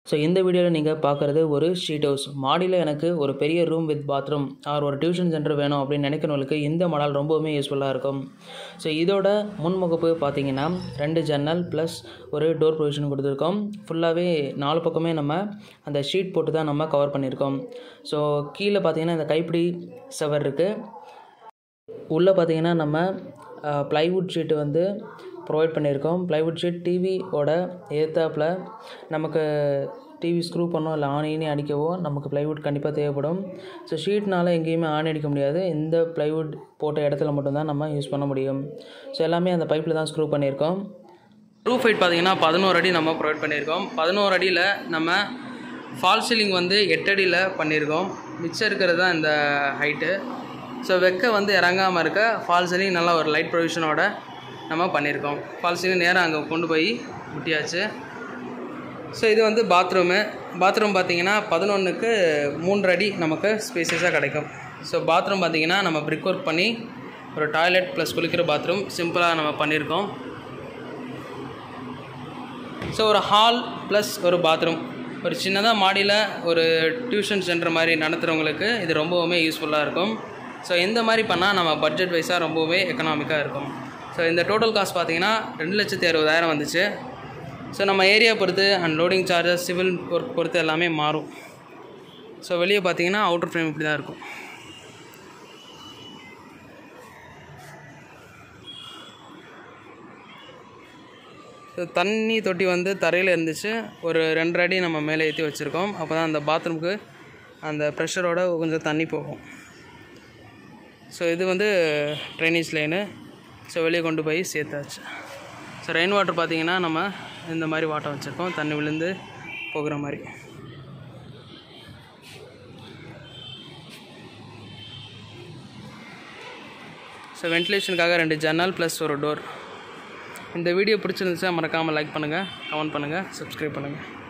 so இந்த வீடியோவில் நீங்கள் பார்க்குறது ஒரு ஷீட் ஹவுஸ் மாடியில் எனக்கு ஒரு பெரிய ரூம் வித் பாத்ரூம் ஆர் ஒரு டியூஷன் சென்டர் வேணும் அப்படின்னு நினைக்கிறவங்களுக்கு இந்த மாடல் ரொம்பவுமே யூஸ்ஃபுல்லாக இருக்கும் ஸோ இதோட முன்முகப்பு பார்த்தீங்கன்னா ரெண்டு ஜன்னல் ப்ளஸ் ஒரு டோர் ப்ரொவிஷன் கொடுத்துருக்கோம் ஃபுல்லாகவே நாலு பக்கமே நம்ம அந்த ஷீட் போட்டு தான் நம்ம கவர் பண்ணியிருக்கோம் ஸோ கீழே பார்த்தீங்கன்னா இந்த கைப்பிடி செவர் இருக்குது உள்ளே பார்த்தீங்கன்னா நம்ம ப்ளைவுட் ஷீட்டு வந்து ப்ரொவைட் பண்ணியிருக்கோம் ப்ளைவுட் ஷீட் டிவியோட ஏத்தாப்பில் நமக்கு டிவி ஸ்க்ரூ பண்ணோ இல்லை ஆணினி அடிக்கவோ நமக்கு ப்ளைவுட் கண்டிப்பாக தேவைப்படும் ஸோ ஷீட்னால் எங்கேயுமே ஆணி அடிக்க முடியாது இந்த ப்ளைவுட் போட்ட இடத்துல மட்டும்தான் நம்ம யூஸ் பண்ண முடியும் ஸோ எல்லாமே அந்த பைப்பில் தான் ஸ்க்ரூ பண்ணியிருக்கோம் ரூஃப் ஹைட் பார்த்தீங்கன்னா பதினோரு அடி நம்ம ப்ரொவைட் பண்ணியிருக்கோம் பதினோரு அடியில் நம்ம ஃபால் சீலிங் வந்து எட்டு அடியில் பண்ணியிருக்கோம் மிச்சம் இருக்கிறது தான் இந்த ஹைட்டு ஸோ வெக்க வந்து இறங்காமல் இருக்க ஃபால் சீலிங் நல்லா ஒரு லைட் ப்ரொவிஷனோட நம்ம பண்ணியிருக்கோம் ஃபால் சீலிங் நேராக அங்கே கொண்டு போய் முட்டியாச்சு ஸோ இது வந்து பாத்ரூமு பாத்ரூம் பார்த்தீங்கன்னா பதினொன்றுக்கு மூன்று அடி நமக்கு ஸ்பேசியஸாக கிடைக்கும் ஸோ பாத்ரூம் பார்த்தீங்கன்னா நம்ம பிரிக் ஒர்க் பண்ணி ஒரு டாய்லெட் ப்ளஸ் குளிக்கிற பாத்ரூம் சிம்பிளாக நம்ம பண்ணியிருக்கோம் ஸோ ஒரு ஹால் ப்ளஸ் ஒரு பாத்ரூம் ஒரு சின்னதாக மாடியில் ஒரு டியூஷன் சென்டர் மாதிரி நடத்துகிறவங்களுக்கு இது ரொம்பவுமே யூஸ்ஃபுல்லாக இருக்கும் ஸோ இந்த மாதிரி பண்ணால் நம்ம பட்ஜெட் வைஸாக ரொம்பவே எக்கனாமிக்காக இருக்கும் ஸோ இந்த டோட்டல் காஸ்ட் பார்த்தீங்கன்னா ரெண்டு லட்சத்தி அறுபதாயிரம் வந்துச்சு ஸோ நம்ம ஏரியா பொறுத்து and loading charges civil work பொறுத்து எல்லாமே மாறும் ஸோ வெளியே பார்த்தீங்கன்னா அவுட்டர் ஃப்ரேம் இப்படி தான் இருக்கும் ஸோ தண்ணி தொட்டி வந்து தரையில் இருந்துச்சு ஒரு ரெண்டரை அடி நம்ம மேலே ஏற்றி வச்சுருக்கோம் அப்போ தான் அந்த பாத்ரூமுக்கு அந்த ப்ரெஷரோட கொஞ்சம் தண்ணி போகும் ஸோ இது வந்து ட்ரைனேஜ் லைனு ஸோ வெளியே கொண்டு போய் சேர்த்தாச்சு ஸோ ரெயின் வாட்டர் பார்த்தீங்கன்னா நம்ம இந்த மாதிரி வாட்டர் வச்சுருக்கோம் தண்ணி விழுந்து போகிற மாதிரி ஸோ வென்டிலேஷனுக்காக ரெண்டு ஜன்னல் ப்ளஸ் ஒரு டோர் இந்த வீடியோ பிடிச்சிருந்துச்சா மறக்காமல் லைக் பண்ணுங்கள் கமெண்ட் பண்ணுங்கள் சப்ஸ்கிரைப் பண்ணுங்கள்